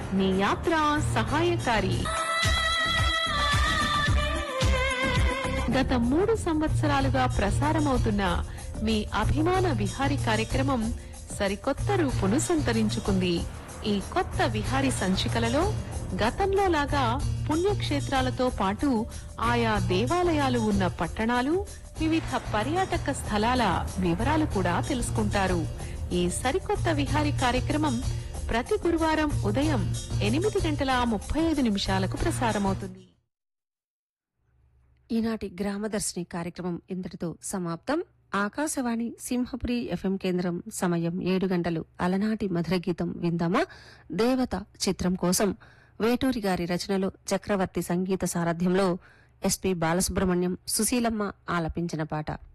మీ యాత్ర సహాయకారి గత మూడు సంవత్సరాలుగా ప్రసారమవుతున్న మీ అభిమాన విహారీ కార్యక్రమం సరికొత్త రూపును సంతరించుకుంది ఈ కొత్త విహారీ సంచికలలో గతంలో లాగా పుణ్యక్షేత్రాలతో పాటు ఆయా దేవాలయాలు ఉన్న పట్టణాలు వివిధ పర్యాటక స్థలాల వివరాలు కూడా తెలుసుకుంటారు ఈ సరికొత్త విహారీ కార్యక్రమం ప్రతి గురువారం ఉదయం ఎనిమిది గంటల ముప్పై ఐదు నిమిషాలకు ప్రసారమవుతుంది ఈనాటి గ్రామదర్శిని కార్యక్రమం ఇంతటితో సమాప్తం ఆకాశవాణి సింహపురి ఎఫ్ఎం కేంద్రం సమయం ఏడు గంటలు అలనాటి మధుర గీతం విందామా దేవత చిత్రం కోసం వేటూరి గారి రచనలో చక్రవర్తి సంగీత సారథ్యంలో ఎస్పి బాలసుబ్రహ్మణ్యం సుశీలమ్మ ఆలపించిన పాట